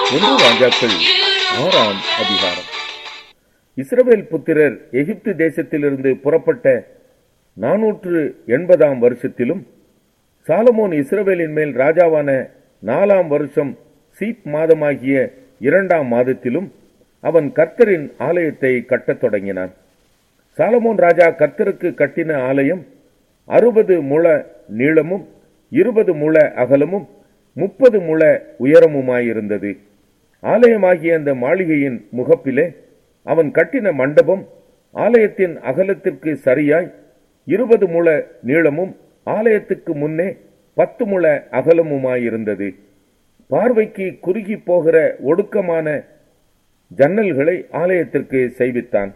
ஒன்று ராஜாக்கள் ஆறாம் அதிகாரம் இஸ்ரவேல் புத்திரர் எகிப்து தேசத்திலிருந்து புறப்பட்ட நாநூற்று எண்பதாம் வருஷத்திலும் சாலமோன் இஸ்ரவேலின் மேல் ராஜாவான நாலாம் வருஷம் சீப் மாதமாகிய இரண்டாம் மாதத்திலும் அவன் கர்த்தரின் ஆலயத்தை கட்டத் தொடங்கினான் சாலமோன் ராஜா கர்த்தருக்கு கட்டின ஆலயம் அறுபது முழ நீளமும் இருபது முழ அகலமும் முப்பது முழ உயரமுமாயிருந்தது ஆலயமாகிய அந்த மாளிகையின் முகப்பிலே அவன் கட்டின மண்டபம் ஆலயத்தின் அகலத்திற்கு சரியாய் இருபது முழ நீளமும் ஆலயத்துக்கு முன்னே பத்து முழ அகலமுமாயிருந்தது பார்வைக்கு குறுகி போகிற ஒடுக்கமான ஜன்னல்களை ஆலயத்திற்கு செய்வித்தான்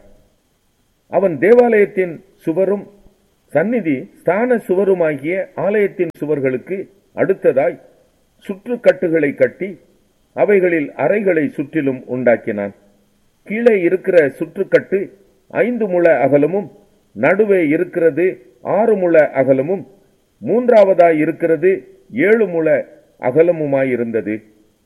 அவன் தேவாலயத்தின் சுவரும் சந்நிதி ஸ்தான சுவருமாகிய ஆலயத்தின் சுவர்களுக்கு அடுத்ததாய் சுற்றுக்கட்டுகளை கட்டி அவைகளில் அறைகளை சுற்றிலும் உண்டாக்கினான் கீழே இருக்கிற சுற்றுக்கட்டு ஐந்து முழ அகலமும் நடுவே இருக்கிறது ஆறு முழ அகலமும் மூன்றாவதாய் இருக்கிறது ஏழு முழ அகலமுமாயிருந்தது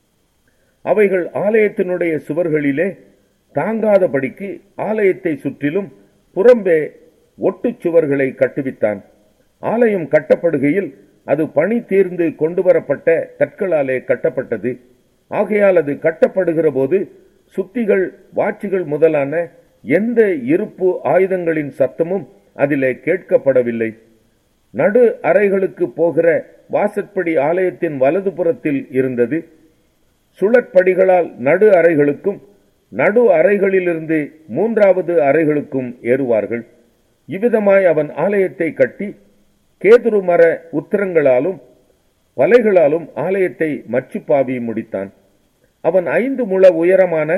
அவைகள் ஆலயத்தினுடைய சுவர்களிலே தாங்காதபடிக்கு ஆலயத்தை சுற்றிலும் புறம்பே ஒட்டுச் சுவர்களை கட்டுவித்தான் ஆலயம் கட்டப்படுகையில் அது பணி தீர்ந்து கொண்டு வரப்பட்ட கற்களாலே கட்டப்பட்டது ஆகையால் அது கட்டப்படுகிற போது சுத்திகள் வாட்சிகள் முதலான எந்த இருப்பு ஆயுதங்களின் சத்தமும் அதிலே கேட்கப்படவில்லை நடு அறைகளுக்கு போகிற வாசற்படி ஆலயத்தின் வலதுபுறத்தில் இருந்தது சுழற்படிகளால் நடு அறைகளுக்கும் நடு அறைகளிலிருந்து மூன்றாவது அறைகளுக்கும் ஏறுவார்கள் இவ்விதமாய் அவன் ஆலயத்தை கட்டி கேதுரு மர உத்திரங்களாலும் வலைகளாலும் ஆலயத்தை மச்சுப்பாவி முடித்தான் அவன் ஐந்து முழ உயரமான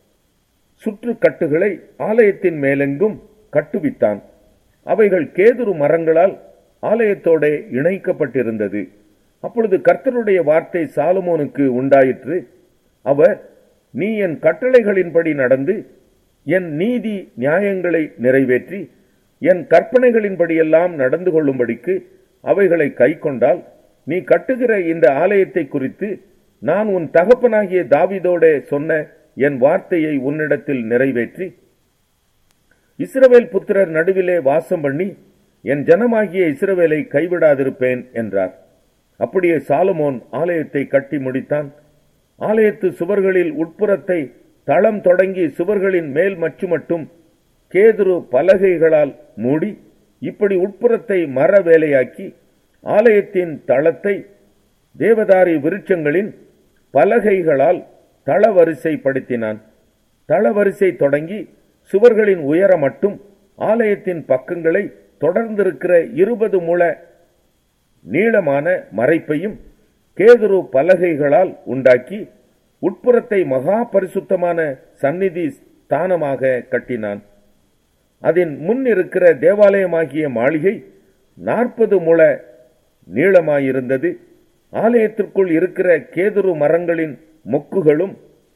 சுற்றுக்கட்டுகளை ஆலயத்தின் மேலெங்கும் கட்டுவித்தான் அவைகள் கேதுரு மரங்களால் ஆலயத்தோட இணைக்கப்பட்டிருந்தது அப்பொழுது கர்த்தருடைய வார்த்தை சாலமோனுக்கு உண்டாயிற்று அவர் நீ என் கட்டளைகளின்படி நடந்து என் நீதி நியாயங்களை நிறைவேற்றி என் கற்பனைகளின்படியெல்லாம் நடந்து கொள்ளும்படிக்கு அவைகளை கை கொண்டால் நீ கட்டுகிற இந்த ஆலயத்தை குறித்து நான் உன் தகப்பனாகிய தாவிதோடே சொன்ன என் வார்த்தையை உன்னிடத்தில் நிறைவேற்றி இஸ்ரவேல் புத்திரர் நடுவிலே வாசம் பண்ணி என் ஜனமாகிய இஸ்ரவேலை கைவிடாதிருப்பேன் என்றார் அப்படியே சாலமோன் ஆலயத்தை கட்டி முடித்தான் ஆலயத்து சுவர்களில் உட்புறத்தை தளம் தொடங்கி சுவர்களின் மேல் மச்சு மட்டும் கேதுரு பலகைகளால் மூடி இப்படி உட்புறத்தை மர வேலையாக்கி ஆலயத்தின் தளத்தை தேவதாரி விருட்சங்களின் பலகைகளால் தளவரிசைப்படுத்தினான் தளவரிசை தொடங்கி சுவர்களின் உயர மட்டும் ஆலயத்தின் பக்கங்களை தொடர்ந்திருக்கிற இருபது முழ நீளமான மறைப்பையும் கேதுரு பலகைகளால் உண்டாக்கி உட்புறத்தை மகா பரிசுத்தமான சந்நிதி ஸ்தானமாக கட்டினான் அதன் முன் இருக்கிற தேவாலயமாகிய மாளிகை நாற்பது முழ நீளமாயிருந்தது ஆலயத்திற்குள் இருக்கிற கேதுரு மரங்களின் மொக்குகளும்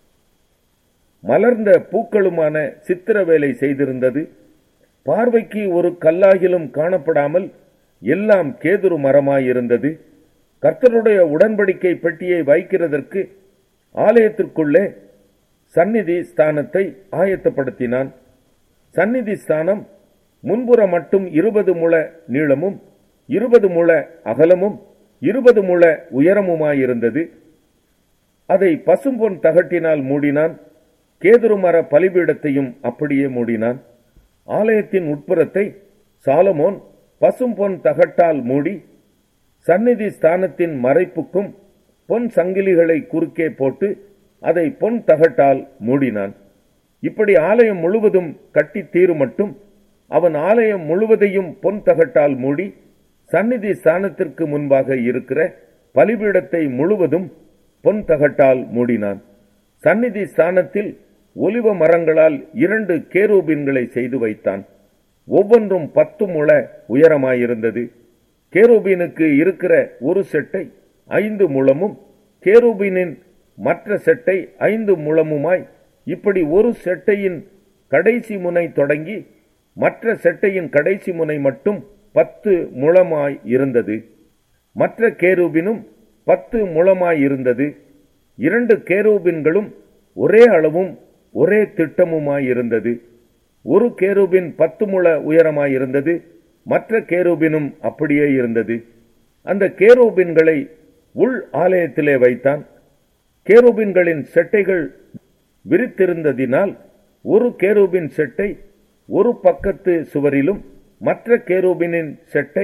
மலர்ந்த பூக்களுமான சித்திர வேலை செய்திருந்தது பார்வைக்கு ஒரு கல்லாகிலும் காணப்படாமல் எல்லாம் கேதுரு மரமாயிருந்தது கர்த்தருடைய உடன்படிக்கை பெட்டியை வைக்கிறதற்கு ஆலயத்திற்குள்ளே சந்நிதி ஸ்தானத்தை ஆயத்தப்படுத்தினான் சந்நிதி ஸ்தானம் முன்புற மட்டும் இருபது முழ நீளமும் இருபது முழ அகலமும் இருபது முழ உயரமுமாயிருந்தது அதை பசும்பொன் தகட்டினால் மூடினான் கேதுரு மர பலிபீடத்தையும் அப்படியே மூடினான் ஆலயத்தின் உட்புறத்தை சாலமோன் பசும்பொன் தகட்டால் மூடி சந்நிதி ஸ்தானத்தின் மறைப்புக்கும் பொன் சங்கிலிகளை குறுக்கே போட்டு அதை பொன் தகட்டால் மூடினான் இப்படி ஆலயம் முழுவதும் கட்டி தீரு மட்டும் அவன் ஆலயம் முழுவதையும் பொன் தகட்டால் மூடி சந்நிதி ஸ்தானத்திற்கு முன்பாக இருக்கிற பலிபீடத்தை முழுவதும் பொன் தகட்டால் மூடினான் சந்நிதி ஸ்தானத்தில் ஒலிவ மரங்களால் இரண்டு கேரோபின்களை செய்து வைத்தான் ஒவ்வொன்றும் பத்து முழ உயரமாயிருந்தது கேரோபீனுக்கு இருக்கிற ஒரு செட்டை ஐந்து முழமும் கேரோபீனின் மற்ற செட்டை ஐந்து முழமுமாய் இப்படி ஒரு செட்டையின் கடைசி முனை தொடங்கி மற்ற செட்டையின் கடைசி முனை மட்டும் பத்து முழமாய் இருந்தது மற்ற கேருபினும் பத்து முழமாய் இருந்தது இரண்டு கேரூபின்களும் ஒரே அளவும் ஒரே திட்டமுமாயிருந்தது ஒரு கேரூபின் பத்து முழ உயரமாயிருந்தது மற்ற கேரூபினும் அப்படியே இருந்தது அந்த கேரூபின்களை உள் ஆலயத்திலே வைத்தான் கேரூபின்களின் செட்டைகள் விரித்திருந்ததினால் ஒரு கேரூபின் செட்டை ஒரு பக்கத்து சுவரிலும் மற்ற கேரூபினின் செட்டை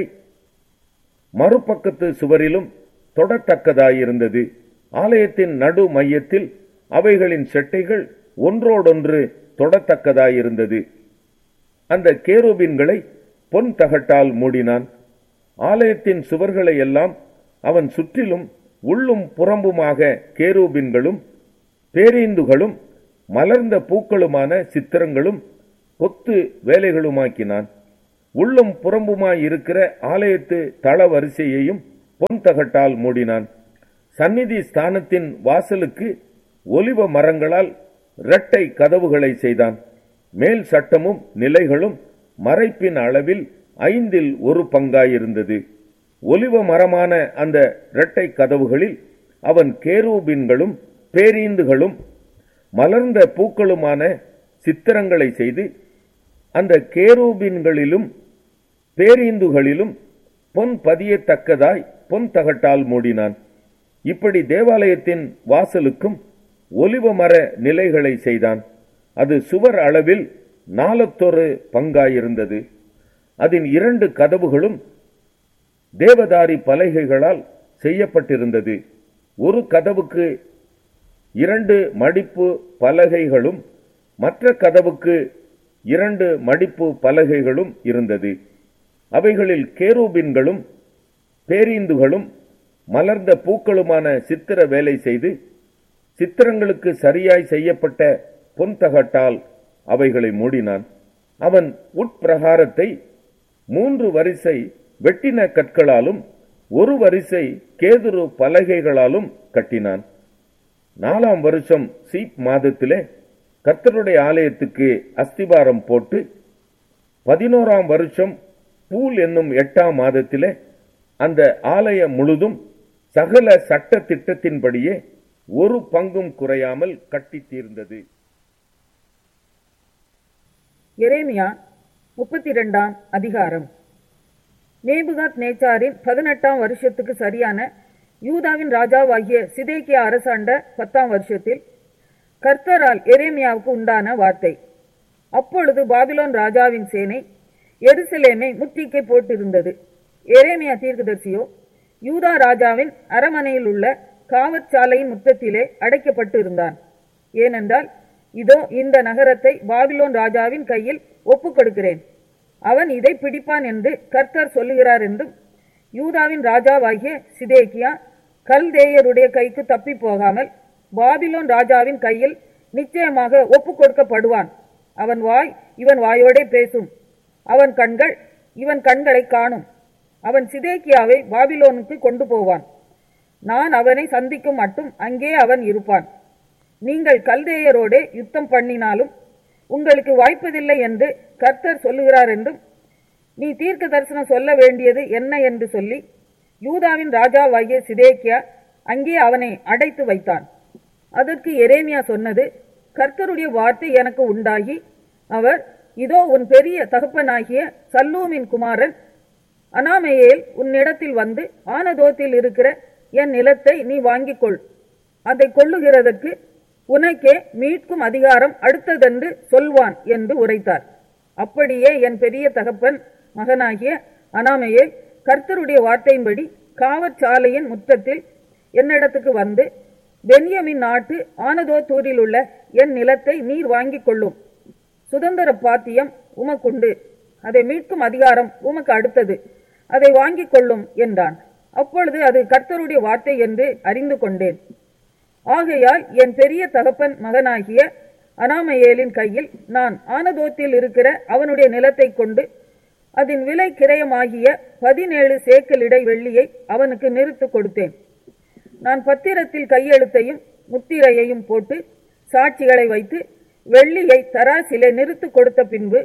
மறுபக்கத்து சுவரிலும் தொடத்தக்கதாயிருந்தது ஆலயத்தின் நடு மையத்தில் அவைகளின் செட்டைகள் ஒன்றோடொன்று தொடத்தக்கதாயிருந்தது அந்த கேரூபின்களை பொன் தகட்டால் மூடினான் ஆலயத்தின் சுவர்களை எல்லாம் அவன் சுற்றிலும் உள்ளும் புறம்புமாக கேரூபின்களும் பேரீந்துகளும் மலர்ந்த பூக்களுமான சித்திரங்களும் கொத்து வேலைகளுமாக்கினான் உள்ளும் புறம்புமாய் இருக்கிற ஆலயத்து தள வரிசையையும் பொன் தகட்டால் மூடினான் சந்நிதி ஸ்தானத்தின் வாசலுக்கு ஒலிவ மரங்களால் இரட்டை கதவுகளை செய்தான் மேல் சட்டமும் நிலைகளும் மறைப்பின் அளவில் ஐந்தில் ஒரு பங்காயிருந்தது ஒலிவ மரமான அந்த இரட்டை கதவுகளில் அவன் கேரூபின்களும் பேரீந்துகளும் மலர்ந்த பூக்களுமான சித்திரங்களை செய்து அந்த கேரூபின்களிலும் பேரீந்துகளிலும் பொன் பதியத்தக்கதாய் பொன் தகட்டால் மூடினான் இப்படி தேவாலயத்தின் வாசலுக்கும் ஒலிவ மர நிலைகளை செய்தான் அது சுவர் அளவில் நாலத்தொரு பங்காயிருந்தது அதன் இரண்டு கதவுகளும் தேவதாரி பலகைகளால் செய்யப்பட்டிருந்தது ஒரு கதவுக்கு இரண்டு மடிப்பு பலகைகளும் மற்ற கதவுக்கு இரண்டு மடிப்பு பலகைகளும் இருந்தது அவைகளில் கேரூபின்களும் பேரீந்துகளும் மலர்ந்த பூக்களுமான சித்திர வேலை செய்து சித்திரங்களுக்கு சரியாய் செய்யப்பட்ட பொன்தகட்டால் அவைகளை மூடினான் அவன் உட்பிரகாரத்தை மூன்று வரிசை வெட்டின கற்களாலும் ஒரு வரிசை கேதுரு பலகைகளாலும் கட்டினான் நாலாம் வருஷம் சீப் மாதத்திலே கர்த்தருடைய ஆலயத்துக்கு அஸ்திபாரம் போட்டு பதினோராம் வருஷம் பூல் என்னும் எட்டாம் மாதத்திலே அந்த ஆலயம் முழுதும் சகல சட்ட திட்டத்தின்படியே ஒரு பங்கும் குறையாமல் கட்டி தீர்ந்தது எரேமியா முப்பத்தி இரண்டாம் அதிகாரம் நேபுகாத் நேச்சாரின் பதினெட்டாம் வருஷத்துக்கு சரியான யூதாவின் ராஜாவாகிய சிதேக்கியா அரசாண்ட பத்தாம் வருஷத்தில் கர்த்தரால் எரேமியாவுக்கு உண்டான வார்த்தை அப்பொழுது பாபிலோன் ராஜாவின் சேனை எருசலேமை முத்திக்கை போட்டிருந்தது எரேமியா தீர்க்கதரிசியோ யூதா ராஜாவின் அரமனையில் உள்ள காவற்சாலையின் முத்தத்திலே அடைக்கப்பட்டு இருந்தான் ஏனென்றால் இதோ இந்த நகரத்தை பாபிலோன் ராஜாவின் கையில் ஒப்புக் கொடுக்கிறேன் அவன் இதை பிடிப்பான் என்று கர்த்தர் சொல்லுகிறார் என்றும் யூதாவின் ராஜாவாகிய சிதேக்கியா கல்தேயருடைய கைக்கு தப்பி போகாமல் பாபிலோன் ராஜாவின் கையில் நிச்சயமாக ஒப்புக் கொடுக்கப்படுவான் அவன் வாய் இவன் வாயோடே பேசும் அவன் கண்கள் இவன் கண்களை காணும் அவன் சிதேக்கியாவை பாபிலோனுக்கு கொண்டு போவான் நான் அவனை சந்திக்கும் மட்டும் அங்கே அவன் இருப்பான் நீங்கள் கல்தேயரோடே யுத்தம் பண்ணினாலும் உங்களுக்கு வாய்ப்பதில்லை என்று கர்த்தர் சொல்லுகிறார் என்றும் நீ தீர்க்க தரிசனம் சொல்ல வேண்டியது என்ன என்று சொல்லி யூதாவின் ராஜாவாகிய சிதேக்கியா அங்கே அவனை அடைத்து வைத்தான் அதற்கு எரேமியா சொன்னது கர்த்தருடைய வார்த்தை எனக்கு உண்டாகி அவர் இதோ உன் பெரிய தகப்பனாகிய சல்லூமின் குமாரன் அனாமையேல் உன்னிடத்தில் வந்து ஆனதோத்தில் இருக்கிற என் நிலத்தை நீ வாங்கிக் கொள் அதை கொள்ளுகிறதற்கு உனக்கே மீட்கும் அதிகாரம் அடுத்ததென்று சொல்வான் என்று உரைத்தார் அப்படியே என் பெரிய தகப்பன் மகனாகிய அனாமையே கர்த்தருடைய வார்த்தையின்படி காவற்சாலையின் முத்தத்தில் என்னிடத்துக்கு வந்து பென்யமின் நாட்டு ஆனதோத்தூரில் உள்ள என் நிலத்தை நீர் வாங்கிக் கொள்ளும் சுதந்திர பாத்தியம் உமக்குண்டு அதை மீட்கும் அதிகாரம் உமக்கு அடுத்தது அதை வாங்கிக் கொள்ளும் என்றான் அப்பொழுது அது கர்த்தருடைய வார்த்தை என்று அறிந்து கொண்டேன் ஆகையால் என் பெரிய தகப்பன் மகனாகிய அனாமையேலின் கையில் நான் ஆனதோத்தில் இருக்கிற அவனுடைய நிலத்தை கொண்டு அதன் விலை கிரயமாகிய பதினேழு சேக்கல் இடை வெள்ளியை அவனுக்கு நிறுத்து கொடுத்தேன் நான் பத்திரத்தில் கையெழுத்தையும் முத்திரையையும் போட்டு சாட்சிகளை வைத்து வெள்ளியை தராசிலே நிறுத்து கொடுத்த பின்பு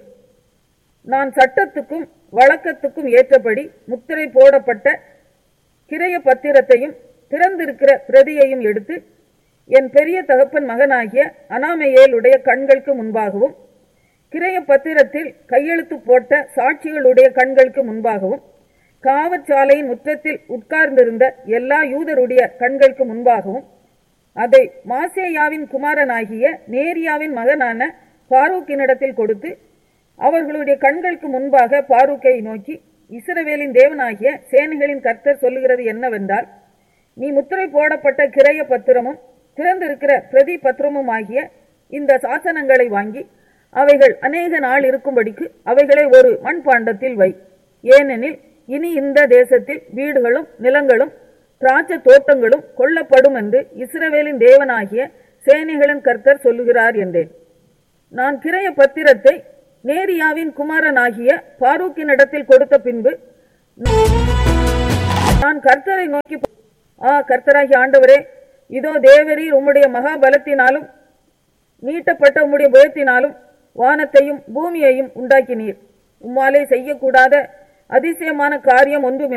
நான் சட்டத்துக்கும் வழக்கத்துக்கும் ஏற்றபடி முத்திரை போடப்பட்ட கிரைய பத்திரத்தையும் திறந்திருக்கிற பிரதியையும் எடுத்து என் பெரிய தகப்பன் மகனாகிய அனாமையேலுடைய கண்களுக்கு முன்பாகவும் கிரைய பத்திரத்தில் கையெழுத்து போட்ட சாட்சிகளுடைய கண்களுக்கு முன்பாகவும் காவற்சாலையின் முற்றத்தில் உட்கார்ந்திருந்த எல்லா யூதருடைய கண்களுக்கு முன்பாகவும் அதை மாசேயாவின் குமாரனாகிய நேரியாவின் மகனான பாரூக்கினிடத்தில் கொடுத்து அவர்களுடைய கண்களுக்கு முன்பாக பாரூக்கை நோக்கி இஸ்ரவேலின் தேவனாகிய சேனைகளின் கர்த்தர் சொல்லுகிறது என்னவென்றால் நீ முத்திரை போடப்பட்ட கிரைய பத்திரமும் திறந்திருக்கிற பிரதி பத்திரமும் ஆகிய இந்த சாசனங்களை வாங்கி அவைகள் அநேக நாள் இருக்கும்படிக்கு அவைகளை ஒரு மண்பாண்டத்தில் வை ஏனெனில் இனி இந்த தேசத்தில் வீடுகளும் நிலங்களும் திராட்சை தோட்டங்களும் கொல்லப்படும் என்று இஸ்ரவேலின் தேவனாகிய சேனைகளின் கர்த்தர் சொல்லுகிறார் என்றேன் நான் கிரைய பத்திரத்தை நேரியாவின் குமாரனாகிய பாரூக்கினிடத்தில் கொடுத்த பின்பு நான் கர்த்தரை நோக்கி ஆ கர்த்தராகிய ஆண்டவரே இதோ தேவரீர் உம்முடைய மகாபலத்தினாலும் நீட்டப்பட்ட உம்முடைய புயத்தினாலும் வானத்தையும் பூமியையும் உண்டாக்கினீர் உம்மாலே செய்யக்கூடாத அதிசயமான காரியம் ஒன்றும்